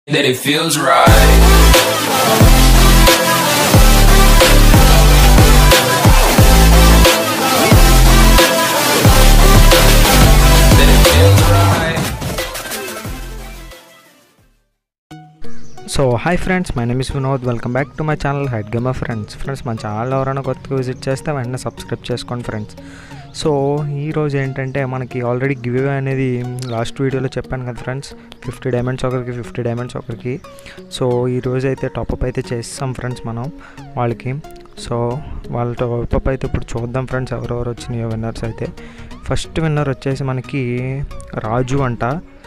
that it feels right. That it feels right. So hi friends my name is Vinod welcome back to my channel height gamer friends friends మన channel ఎవరైనా కొత్తగా visit చేస్తే వెంటనే subscribe చేసుకోండి friends so ఈరోజు ఏంటంటే మనకి already give away అనేది లాస్ట్ వీడియోలో చెప్పాను కదా ఫ్రెండ్స్ ఫిఫ్టీ డైమండ్స్ ఒకరికి ఫిఫ్టీ డైమండ్స్ ఒకరికి సో ఈరోజు అయితే టాప్అప్ అయితే చేస్తాం ఫ్రెండ్స్ మనం వాళ్ళకి సో వాళ్ళ టాప్అప్ అయితే ఇప్పుడు చూద్దాం ఫ్రెండ్స్ ఎవరెవరు వచ్చినాయో విన్నర్స్ అయితే ఫస్ట్ విన్నర్ వచ్చేసి మనకి రాజు అంట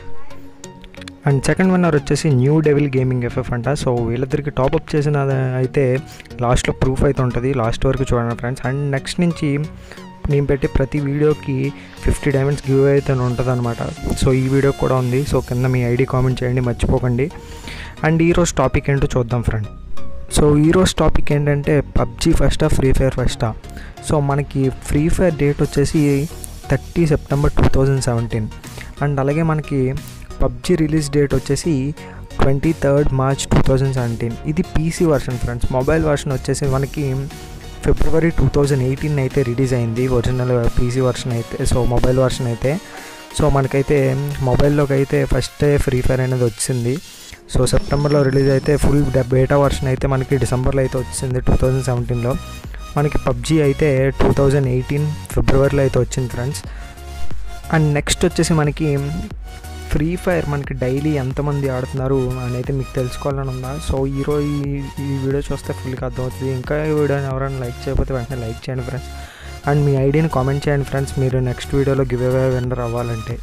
అండ్ సెకండ్ విన్నర్ వచ్చేసి న్యూ డెవిల్ గేమింగ్ ఎఫ్ఎఫ్ అంట సో వీళ్ళిద్దరికి టాప్అప్ చేసిన అయితే లాస్ట్లో ప్రూఫ్ అయితే ఉంటుంది లాస్ట్ వరకు చూడండి ఫ్రెండ్స్ అండ్ నెక్స్ట్ నుంచి నేను పెట్టే ప్రతి వీడియోకి ఫిఫ్టీ డైమండ్స్ గివ్ అయితే ఉంటుంది అనమాట సో ఈ వీడియో కూడా ఉంది సో కింద మీ ఐడి కామెంట్ చేయండి మర్చిపోకండి అండ్ ఈరోజు టాపిక్ ఏంటో చూద్దాం ఫ్రెండ్ సో ఈరోజు టాపిక్ ఏంటంటే పబ్జీ ఫస్టా ఫ్రీ ఫైర్ ఫస్టా సో మనకి ఫ్రీ ఫైర్ డేట్ వచ్చేసి thirty September two thousand seventeen and అలాగే మనకి పబ్జీ రిలీజ్ డేట్ వచ్చేసి twenty third March two thousand seventeen ఇది PC version friends mobile version వచ్చేసి మనకి ఫిబ్రవరి టూ థౌజండ్ ఎయిటీన్ అయితే రిలీజ్ అయింది ఒరిజినల్ పీసీ వర్షన్ అయితే సో మొబైల్ వర్షన్ అయితే సో మనకైతే మొబైల్లోకి అయితే ఫస్ట్ ఫ్రీ ఫైర్ అనేది వచ్చింది సో సెప్టెంబర్లో రిలీజ్ అయితే ఫుల్ బేటా వర్షన్ అయితే మనకి డిసెంబర్లో అయితే వచ్చింది టూ థౌజండ్ సెవెంటీన్లో మనకి పబ్జీ అయితే టూ థౌజండ్ ఎయిటీన్ ఫిబ్రవరిలో అయితే వచ్చింది ఫ్రెండ్స్ అండ్ నెక్స్ట్ వచ్చేసి మనకి ఫ్రీ ఫైర్ మనకి డైలీ ఎంతమంది ఆడుతున్నారు అని అయితే మీకు తెలుసుకోవాలని ఉందా సో ఈరోజు ఈ ఈ వీడియో చూస్తే ఫుల్గా అర్థమవుతుంది ఇంకా ఈ వీడియోని ఎవరైనా లైక్ చేయకపోతే వెంటనే లైక్ చేయండి ఫ్రెండ్స్ అండ్ మీ ఐడిని కామెంట్ చేయండి ఫ్రెండ్స్ మీరు నెక్స్ట్ వీడియోలో గివ్ అవే విన్నర్ అవ్వాలంటే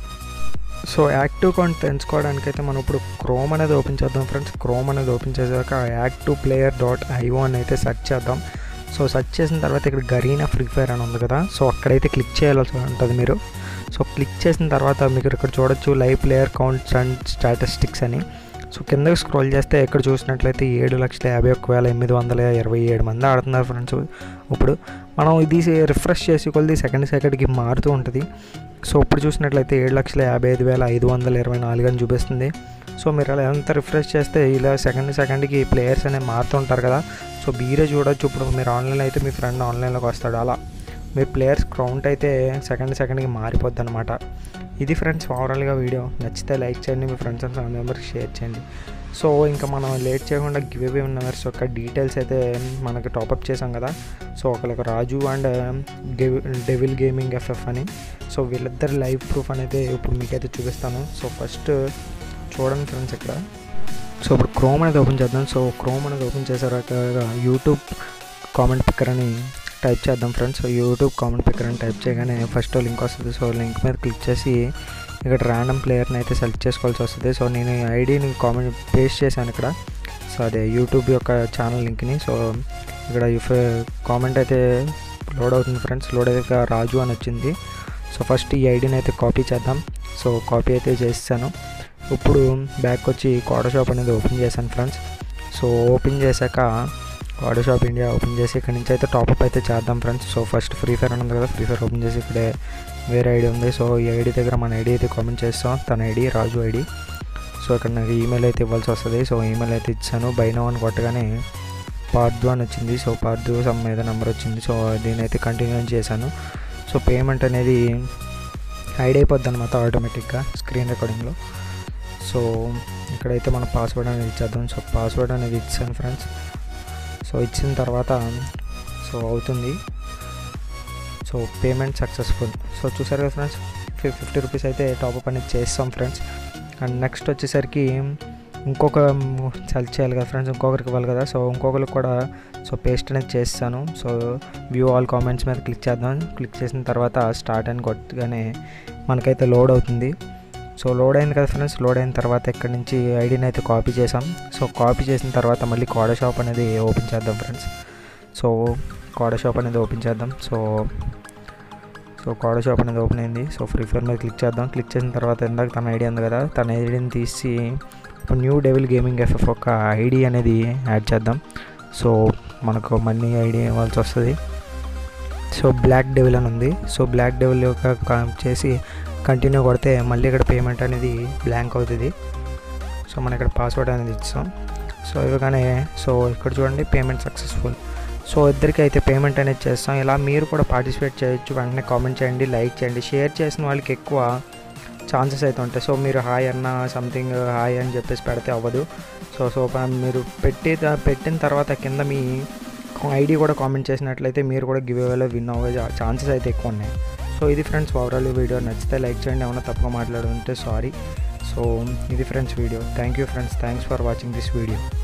సో యాక్టివ్ అకౌంట్ తెలుసుకోవడానికి అయితే మనం ఇప్పుడు క్రోమ్ అనేది ఓపెన్ చేద్దాం ఫ్రెండ్స్ క్రోమ్ అనేది ఓపెన్ చేసాక active player dot I O అయితే సెర్చ్ చేద్దాం సో సెర్చ్ చేసిన తర్వాత ఇక్కడ గరీనా ఫ్రీ ఫైర్ అని ఉంది కదా సో అక్కడైతే క్లిక్ చేయాల్సి ఉంటుంది మీరు సో క్లిక్ చేసిన తర్వాత మీకు ఇక్కడ చూడొచ్చు live player counts and statistics అని సో కిందకి స్క్రోల్ చేస్తే ఎక్కడ చూసినట్లయితే ఏడు లక్షల యాభై ఒక్క వేల ఎనిమిది వందల ఇరవై ఏడు మంది ఆడుతున్నారు ఫ్రెండ్స్ ఇప్పుడు మనం ఇది రిఫ్రెష్ చేసి కొద్ది సెకండ్ సెకండ్కి మారుతూ ఉంటుంది సో ఇప్పుడు చూసినట్లయితే ఏడు లక్షల యాభై ఐదు వేల ఐదు వందల ఇరవై నాలుగు అని చూపిస్తుంది సో మీరు అలా ఎంత రిఫ్రెష్ చేస్తే ఇలా సెకండ్ సెకండ్కి ప్లేయర్స్ అనేవి మారుతుంటారు కదా సో మీరే చూడొచ్చు ఇప్పుడు మీరు ఆన్లైన్లో అయితే మీ ఫ్రెండ్ ఆన్లైన్లోకి వస్తాడు అలా మీ ప్లేయర్స్ కౌంట్ అయితే సెకండ్ సెకండ్కి మారిపోద్ది అనమాట ఇది ఫ్రెండ్స్ ఓవరాల్గా వీడియో నచ్చితే లైక్ చేయండి మీ ఫ్రెండ్స్ అండ్ ఫ్యామిలీ మెంబర్కి షేర్ చేయండి సో ఇంకా మనం లేట్ చేయకుండా గివ్ అవే మెంబర్స్ యొక్క డీటెయిల్స్ అయితే మనకి టాపప్ చేసాం కదా సో ఒకరికి Raju and Devil gaming FF అని సో వీళ్ళిద్దరు లైవ్ ప్రూఫ్ అనేది ఇప్పుడు మీకైతే చూపిస్తాను సో ఫస్ట్ చూడండి ఫ్రెండ్స్ ఇక్కడ సో ఇప్పుడు క్రోమ్ అనేది ఓపెన్ చేద్దాం సో క్రోమ్ అనేది ఓపెన్ చేసాక యూట్యూబ్ కామెంట్ పిక్కర్ అని టైప్ చేద్దాం friends so YouTube comment picker అని టైప్ చేయగానే ఫస్ట్ లింక్ వస్తుంది సో లింక్ మీద క్లిక్ చేసి ఇక్కడ ర్యాండమ్ ప్లేయర్ని అయితే సెలెక్ట్ చేసుకోవాల్సి వస్తుంది సో నేను ఈ ఐడిని కామెంట్ పేస్ట్ చేశాను ఇక్కడ సో అదే యూట్యూబ్ యొక్క ఛానల్ లింక్ని సో ఇక్కడ కామెంట్ అయితే లోడ్ అవుతుంది ఫ్రెండ్స్ లోడ్ అయితే రాజు అని వచ్చింది సో ఫస్ట్ ఈ ఐడిని అయితే కాపీ చేద్దాం సో కాపీ అయితే చేస్తాను ఇప్పుడు బ్యాక్ వచ్చి కోడ షాప్ అనేది ఓపెన్ చేశాను ఫ్రెండ్స్ సో ఓపెన్ చేశాక కోడ షాప్ ఇండియా ఓపెన్ చేసి ఇక్కడ నుంచి అయితే టాప్అప్ అయితే చేద్దాం friends so first Free Fire అని ఉంది కదా ఫ్రీ ఫైర్ ఓపెన్ చేసి ఇక్కడే వేరే ఐడి ఉంది సో ఈ ఐడి దగ్గర మన ఐడి అయితే కామెంట్ చేస్తాం తన ఐడి రాజు ఐడి సో ఇక్కడ నాకు ఈమెయిల్ అయితే ఇవ్వాల్సి వస్తుంది సో ఈమెయిల్ అయితే ఇచ్చాను బైనో అని కొట్టగానే పార్దు అని వచ్చింది సో పార్దు సమ్ ఏదో నెంబర్ వచ్చింది సో దీని అయితే కంటిన్యూ చేశాను సో పేమెంట్ అనేది హైడ్ అయిపోద్ది అనమాట ఆటోమేటిక్గా స్క్రీన్ రికార్డింగ్లో సో ఇక్కడైతే మన పాస్వర్డ్ అనేది ఇచ్చేద్దాం సో పాస్వర్డ్ అనేది ఇచ్చాను ఫ్రెండ్స్ సో ఇచ్చిన తర్వాత సో అవుతుంది సో పేమెంట్ సక్సెస్ఫుల్ సో చూసారు కదా ఫ్రెండ్స్ ఫిఫ్టీ రూపీస్ అయితే టాప్అప్ అనేది చేస్తాం ఫ్రెండ్స్ అండ్ నెక్స్ట్ వచ్చేసరికి ఇంకొక సెలెక్ట్ చేయాలి కదా ఫ్రెండ్స్ ఇంకొకరికి ఇవ్వాలి కదా సో ఇంకొకరికి కూడా సో పేస్ట్ అనేది చేస్తాను సో వ్యూ ఆల్ కామెంట్స్ మీద క్లిక్ చేద్దాం క్లిక్ చేసిన తర్వాత స్టార్ట్ అని కొట్టగానే మనకైతే లోడ్ అవుతుంది సో లోడ్ అయింది కదా ఫ్రెండ్స్ లోడ్ అయిన తర్వాత ఇక్కడ నుంచి ఐడిని అయితే కాపీ చేసాం సో కాపీ చేసిన తర్వాత మళ్ళీ కోడ షాప్ అనేది ఓపెన్ చేద్దాం ఫ్రెండ్స్ సో కోడ షాప్ అనేది ఓపెన్ చేద్దాం సో సో కోడ షాప్ అనేది ఓపెన్ అయింది సో ఫ్రీ ఫైర్ మీద క్లిక్ చేద్దాం క్లిక్ చేసిన తర్వాత ఇందాక తన ఐడి ఉంది కదా తన ఐడిని తీసి ఇప్పుడు న్యూ డెవిల్ గేమింగ్ ఎఫ్ఎఫ్ ఒక ఐడి అనేది యాడ్ చేద్దాం సో మనకు మనీ ఐడి ఇవ్వాల్సి వస్తుంది సో బ్లాక్ డెవిల్ అని ఉంది సో బ్లాక్ డెవిల్ యొక్క చేసి కంటిన్యూ కొడితే మళ్ళీ ఇక్కడ పేమెంట్ అనేది బ్లాంక్ అవుతుంది సో మనం ఇక్కడ పాస్వర్డ్ అనేది ఇస్తాం సో ఇవ్వగానే సో ఇక్కడ చూడండి పేమెంట్ సక్సెస్ఫుల్ సో ఇద్దరికి అయితే పేమెంట్ అనేది చేస్తాం ఇలా మీరు కూడా పార్టిసిపేట్ చేయొచ్చు వెంటనే కామెంట్ చేయండి లైక్ చేయండి షేర్ చేసిన వాళ్ళకి ఎక్కువ ఛాన్సెస్ అయితే ఉంటాయి సో మీరు హాయ్ అన్న సంథింగ్ హాయ్ అని చెప్పేసి పెడితే అవ్వదు సో సో మీరు పెట్టి పెట్టిన తర్వాత కింద మీ ఐడి కూడా కామెంట్ చేసినట్లయితే మీరు కూడా గివ్ అవేలో విన్ అవ్వే ఛాన్సెస్ అయితే ఎక్కువ ఉన్నాయి సో ఇది ఫ్రెండ్స్ ఓవరాల్ వీడియో నచ్చితే లైక్ చేయండి ఏమైనా తప్పుగా మాట్లాడుంటే సారీ సో ఇది friends video thank you friends thanks for watching this video